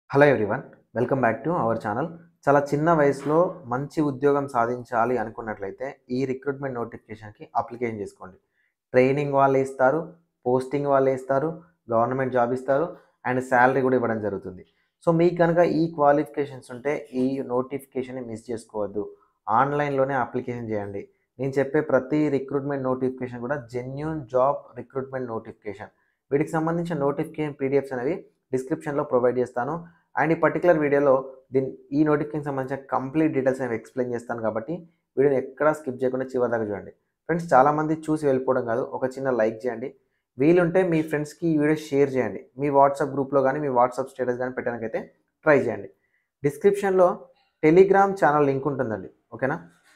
hello everyone welcome back to our channel చాలా చిన్న వయసులో మంచి ఉద్యోగం సాధించాలి అనుకున్నట్లయితే ఈ రిక్రూట్మెంట్ నోటిఫికేషన్కి అప్లికేషన్ చేసుకోండి ట్రైనింగ్ వాళ్ళే ఇస్తారు పోస్టింగ్ వాళ్ళే ఇస్తారు గవర్నమెంట్ జాబ్ ఇస్తారు అండ్ శాలరీ కూడా ఇవ్వడం జరుగుతుంది సో మీకు కనుక ఈ క్వాలిఫికేషన్స్ ఉంటే ఈ నోటిఫికేషన్ని మిస్ చేసుకోవద్దు ఆన్లైన్లోనే అప్లికేషన్ చేయండి నేను చెప్పే ప్రతి రిక్రూట్మెంట్ నోటిఫికేషన్ కూడా జెన్యున్ జాబ్ రిక్రూట్మెంట్ నోటిఫికేషన్ వీటికి సంబంధించిన నోటిఫికేషన్ పీడిఎఫ్స్ అనేవి డిస్క్రిప్షన్లో ప్రొవైడ్ చేస్తాను అండ్ ఈ పర్టికులర్ వీడియోలో దీని ఈ నోటిఫికేషన్ సంబంధించిన కంప్లీట్ డీటెయిల్స్ అనేవి ఎక్స్ప్లెయిన్ చేస్తాను కాబట్టి వీడియోని ఎక్కడా స్కిప్ చేయకుండా చివరి దాకా చూడండి ఫ్రెండ్స్ చాలామంది చూసి వెళ్ళిపోవడం కాదు ఒక చిన్న లైక్ చేయండి వీలుంటే మీ ఫ్రెండ్స్కి ఈ వీడియో షేర్ చేయండి మీ వాట్సాప్ గ్రూప్లో కానీ మీ వాట్సాప్ స్టేటస్ కానీ పెట్టడానికైతే ట్రై చేయండి డిస్క్రిప్షన్లో టెలిగ్రామ్ ఛానల్ లింక్ ఉంటుందండి ఓకేనా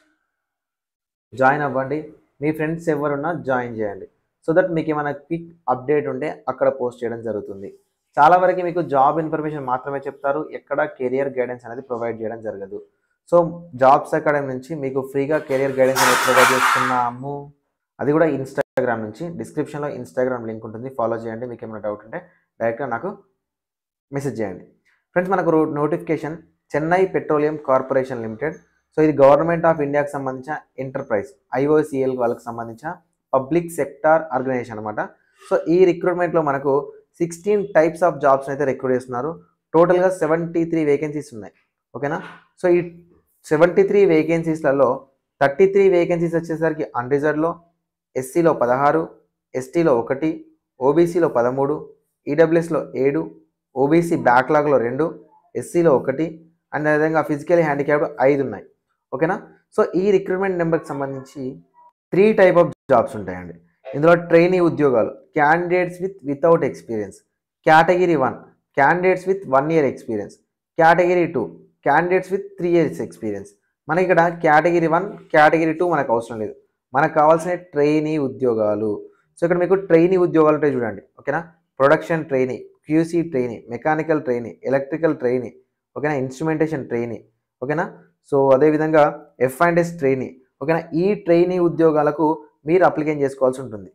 జాయిన్ అవ్వండి మీ ఫ్రెండ్స్ ఎవరున్నా జాయిన్ చేయండి సో దట్ మీకు ఏమైనా క్విక్ అప్డేట్ ఉంటే అక్కడ పోస్ట్ చేయడం జరుగుతుంది చాలా వరకు మీకు జాబ్ ఇన్ఫర్మేషన్ మాత్రమే చెప్తారు ఎక్కడ కెరియర్ గైడెన్స్ అనేది ప్రొవైడ్ చేయడం జరగదు సో జాబ్స్ అకాడమీ నుంచి మీకు ఫ్రీగా కెరియర్ గైడెన్స్ అనేది ప్రొవైడ్ చేస్తున్నాము అది కూడా ఇన్స్టాగ్రామ్ నుంచి డిస్క్రిప్షన్లో ఇన్స్టాగ్రామ్ లింక్ ఉంటుంది ఫాలో చేయండి మీకు ఏమైనా డౌట్ ఉంటే డైరెక్ట్గా నాకు మెసేజ్ చేయండి ఫ్రెండ్స్ మనకు notification Chennai Petroleum Corporation Limited so ఇది గవర్నమెంట్ ఆఫ్ ఇండియాకి సంబంధించిన ఎంటర్ప్రైజ్ ఐఓసిఎల్ వాళ్ళకి సంబంధించిన పబ్లిక్ సెక్టార్ ఆర్గనైజేషన్ అనమాట సో ఈ రిక్రూట్మెంట్లో మనకు సిక్స్టీన్ టైప్స్ ఆఫ్ జాబ్స్ అయితే రిక్రూట్ చేస్తున్నారు టోటల్గా సెవెంటీ త్రీ వేకెన్సీస్ ఉన్నాయి ఓకేనా సో ఈ సెవెంటీ త్రీ వేకెన్సీస్లలో థర్టీ త్రీ వేకెన్సీస్ వచ్చేసరికి అన్రిజర్వ్లో ఎస్సీలో పదహారు ఎస్టీలో ఒకటి ఓబీసీలో పదమూడు ఈడబ్ల్యూఎస్లో ఏడు ఓబీసీ బ్యాక్లాగ్లో రెండు ఎస్సీలో ఒకటి అండ్ అదేవిధంగా ఫిజికలీ హ్యాండిక్యాప్డ్ ఐదు ఉన్నాయి ఓకేనా సో ఈ రిక్రూట్మెంట్ నెంబర్కి సంబంధించి త్రీ టైప్ ఆఫ్ జాబ్స్ ఉంటాయండి ఇందులో ట్రైనీ ఉద్యోగాలు candidates with without experience category one candidates with one year experience category two candidates with three years experience మనకి ఇక్కడ కేటగిరీ వన్ కేటగిరీ టూ మనకు అవసరం లేదు మనకు కావాల్సిన ట్రైనీ ఉద్యోగాలు సో ఇక్కడ మీకు ట్రైనీ ఉద్యోగాలు ఉంటాయి చూడండి ఓకేనా production trainee QC trainee mechanical trainee electrical trainee ఓకేనా ఇన్స్ట్రుమెంటేషన్ ట్రైనీ ఓకేనా సో అదేవిధంగా ఎఫ్ అండ్ ఎస్ ట్రైనీ ఓకేనా ఈ ట్రైనీ ఉద్యోగాలకు మీరు అప్లికేషన్ చేసుకోవాల్సి ఉంటుంది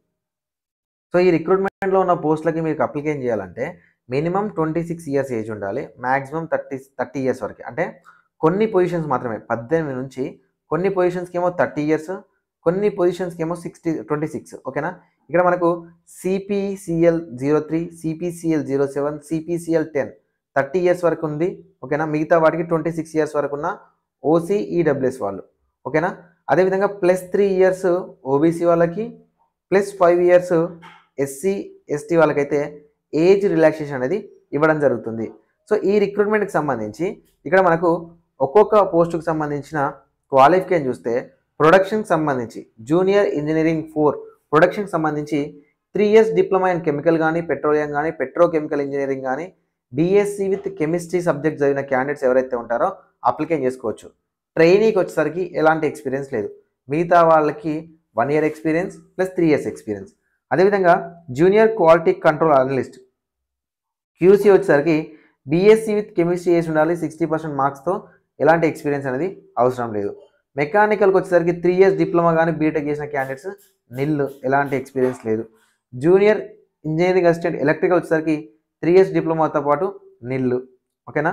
సో ఈ రిక్రూట్మెంట్లో ఉన్న పోస్టులకి మీకు అప్లికేషన్ చేయాలంటే minimum twenty six years age ఉండాలి మ్యాక్సిమం థర్టీ థర్టీ ఇయర్స్ వరకు అంటే కొన్ని పొజిషన్స్ మాత్రమే పద్దెనిమిది నుంచి కొన్ని పొజిషన్స్కి ఏమో థర్టీ ఇయర్స్ కొన్ని పొజిషన్స్కి ఏమో సిక్స్టీ ట్వంటీ సిక్స్ ఓకేనా ఇక్కడ మనకు CPCL zero three CPCL zero seven CPCL ten thirty years వరకు ఉంది ఓకేనా మిగతా వాటికి ట్వంటీ సిక్స్ ఇయర్స్ వరకు ఉన్న ఓసీ ఈడబ్ల్యూఎస్ వాళ్ళు ఓకేనా అదేవిధంగా ప్లస్ త్రీ ఇయర్స్ ఓబీసీ వాళ్ళకి plus five years SC ST వాళ్ళకైతే ఏజ్ రిలాక్సేషన్ అనేది ఇవ్వడం జరుగుతుంది సో ఈ రిక్రూట్మెంట్కి సంబంధించి ఇక్కడ మనకు ఒక్కొక్క పోస్టుకు సంబంధించిన క్వాలిఫికేషన్ చూస్తే ప్రొడక్షన్కి సంబంధించి జూనియర్ ఇంజనీరింగ్ ఫోర్ ప్రొడక్షన్కి సంబంధించి three years diploma in chemical కానీ పెట్రోలియం కానీ పెట్రోకెమికల్ ఇంజనీరింగ్ కానీ బీఎస్సీ విత్ కెమిస్ట్రీ సబ్జెక్ట్ చదివిన క్యాండిడేట్స్ ఎవరైతే ఉంటారో అప్లికేషన్ చేసుకోవచ్చు ట్రైనీకి వచ్చేసరికి ఎలాంటి ఎక్స్పీరియన్స్ లేదు మిగతా వాళ్ళకి one year experience plus three years experience అదేవిధంగా junior quality control analyst QC వచ్చేసరికి బీఎస్సీ విత్ కెమిస్ట్రీ చేసి ఉండాలి సిక్స్టీ పర్సెంట్ మార్క్స్తో ఎలాంటి ఎక్స్పీరియన్స్ అనేది అవసరం లేదు మెకానికల్కి వచ్చేసరికి త్రీ ఇయర్స్ డిప్లొమా కానీ బీటెక్ చేసిన క్యాండిడేట్స్ నిల్ ఎలాంటి ఎక్స్పీరియన్స్ లేదు జూనియర్ ఇంజనీరింగ్ అసిస్టెంట్ ఎలక్ట్రికల్ వచ్చేసరికి త్రీ ఇయర్స్ డిప్లొమాతో పాటు నిల్లు ఓకేనా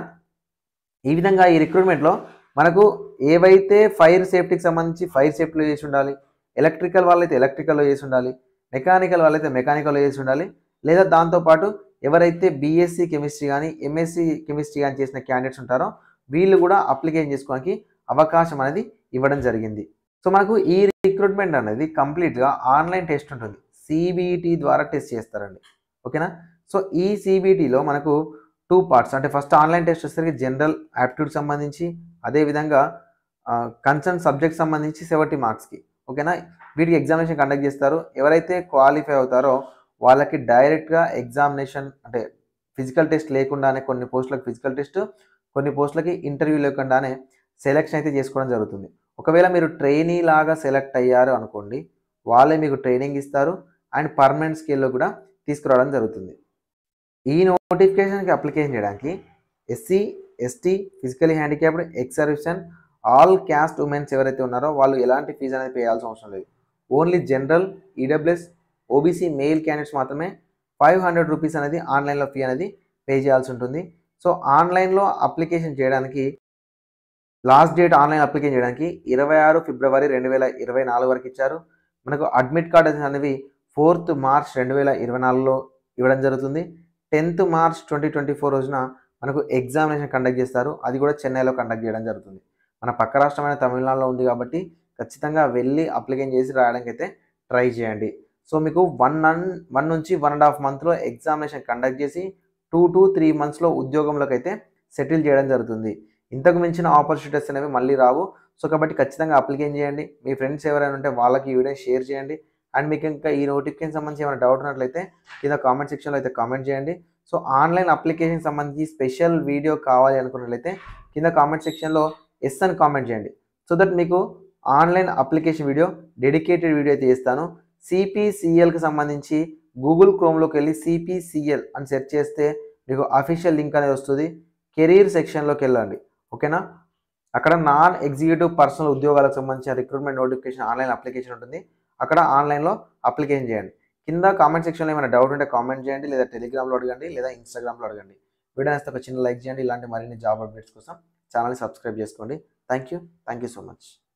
ఈ విధంగా ఈ రిక్రూట్మెంట్లో మనకు ఏవైతే ఫైర్ సేఫ్టీకి సంబంధించి ఫైర్ సేఫ్టీలో చేసి ఉండాలి ఎలక్ట్రికల్ వాళ్ళైతే ఎలక్ట్రికల్లో చేసి ఉండాలి మెకానికల్ వాళ్ళైతే మెకానికల్లో చేసి ఉండాలి లేదా దాంతోపాటు ఎవరైతే బీఎస్సీ కెమిస్ట్రీ కానీ ఎంఎస్సీ కెమిస్ట్రీ కానీ చేసిన క్యాండిడేట్స్ ఉంటారో వీళ్ళు కూడా అప్లికేషన్ చేసుకోవడానికి అవకాశం అనేది ఇవ్వడం జరిగింది సో మనకు ఈ రిక్రూట్మెంట్ అనేది కంప్లీట్గా ఆన్లైన్ టెస్ట్ ఉంటుంది సిబిఈటి ద్వారా టెస్ట్ చేస్తారండి ఓకేనా సో ఈ సిబిఈటిలో మనకు టూ పార్ట్స్ అంటే ఫస్ట్ ఆన్లైన్ టెస్ట్ వచ్చేసరికి జనరల్ యాప్టిట్యూడ్ సంబంధించి అదేవిధంగా కన్సర్న్ సబ్జెక్ట్ సంబంధించి సెవెంటీ మార్క్స్కి ఓకేనా వీటికి ఎగ్జామినేషన్ కండక్ట్ చేస్తారు ఎవరైతే క్వాలిఫై అవుతారో వాళ్ళకి డైరెక్ట్గా ఎగ్జామినేషన్ అంటే ఫిజికల్ టెస్ట్ లేకుండానే కొన్ని పోస్టులకు ఫిజికల్ టెస్ట్ కొన్ని పోస్టులకి ఇంటర్వ్యూ లేకుండానే సెలెక్షన్ అయితే చేసుకోవడం జరుగుతుంది ఒకవేళ మీరు ట్రైనీ లాగా సెలెక్ట్ అయ్యారు అనుకోండి వాళ్ళే మీకు ట్రైనింగ్ ఇస్తారు అండ్ పర్మనెంట్ స్కేల్లో కూడా తీసుకురావడం జరుగుతుంది ఈ నోటిఫికేషన్కి అప్లికేషన్ చేయడానికి SC ST physically handicapped ex servicemen all caste womens ఎవరైతే ఉన్నారో వాళ్ళు ఎలాంటి ఫీజు అనేది పే చేయాల్సిన అవసరం లేదు only general EWS OBC male candidates మాత్రమే ఫైవ్ హండ్రెడ్ రూపీస్ అనేది ఆన్లైన్లో ఫీ అనేది పే చేయాల్సి ఉంటుంది సో ఆన్లైన్లో అప్లికేషన్ చేయడానికి లాస్ట్ డేట్ ఆన్లైన్ అప్లికేషన్ చేయడానికి ఇరవై ఆరు ఫిబ్రవరి రెండు వేల ఇరవై నాలుగు వరకు ఇచ్చారు మనకు అడ్మిట్ కార్డ్ అనేవి ఫోర్త్ మార్చ్ రెండు వేల ఇరవై నాలుగులో ఇవ్వడం జరుగుతుంది tenth March twenty twenty four రోజున మనకు ఎగ్జామినేషన్ కండక్ట్ చేస్తారు అది కూడా చెన్నైలో కండక్ట్ చేయడం జరుగుతుంది మన పక్క రాష్ట్రమైన తమిళనాడులో ఉంది కాబట్టి ఖచ్చితంగా వెళ్ళి అప్లికేషన్ చేసి రాయడానికి అయితే ట్రై చేయండి సో మీకు వన్ అన్ వన్ నుంచి వన్ అండ్ హాఫ్ మంత్లో ఎగ్జామినేషన్ కండక్ట్ చేసి టూ టు త్రీ మంత్స్లో ఉద్యోగంలోకి అయితే సెటిల్ చేయడం జరుగుతుంది ఇంతకు మించిన ఆపర్చునిటీస్ అనేవి మళ్ళీ రావు సో కాబట్టి ఖచ్చితంగా అప్లికేషన్ చేయండి మీ ఫ్రెండ్స్ ఎవరైనా ఉంటే వాళ్ళకి ఈ వీడియో షేర్ చేయండి అండ్ మీకు ఇంకా ఈ నోటిఫికేషన్ సంబంధించి ఏమైనా డౌట్ ఉన్నట్లయితే కింద కామెంట్ సెక్షన్లో అయితే కామెంట్ చేయండి సో ఆన్లైన్ అప్లికేషన్ సంబంధించి స్పెషల్ వీడియో కావాలి అనుకున్నట్లయితే కింద కామెంట్ సెక్షన్లో ఎస్ అని కామెంట్ చేయండి సో దట్ మీకు online application video dedicated video అయితే చేస్తాను సిపిసిఎల్కి సంబంధించి గూగుల్ క్రోమ్లోకి వెళ్ళి సిపిసిఎల్ అని సెర్చ్ చేస్తే మీకు అఫీషియల్ లింక్ అనేది వస్తుంది కెరీర్ సెక్షన్లోకి వెళ్ళండి ఓకేనా అక్కడ నాన్ ఎగ్జిక్యూటివ్ పర్సనల్ ఉద్యోగాలకు సంబంధించిన రిక్రూట్మెంట్ నోటిఫికేషన్ ఆన్లైన్ అప్లికేషన్ ఉంటుంది అక్కడ ఆన్లైన్లో అప్లికేషన్ చేయండి కింద కామెంట్ సెక్షన్లో ఏమైనా డౌట్ ఉంటే కామెంట్ చేయండి లేదా టెలిగ్రామ్లో అడగండి లేదా ఇన్స్టాగ్రామ్లో అడగండి వీడియో నేస్తే ఒక చిన్న లైక్ చేయండి ఇలాంటి మరిన్ని జాబ్ అప్డేట్స్ కోసం ఛానల్ని సబ్స్క్రైబ్ చేసుకోండి thank you thank you so much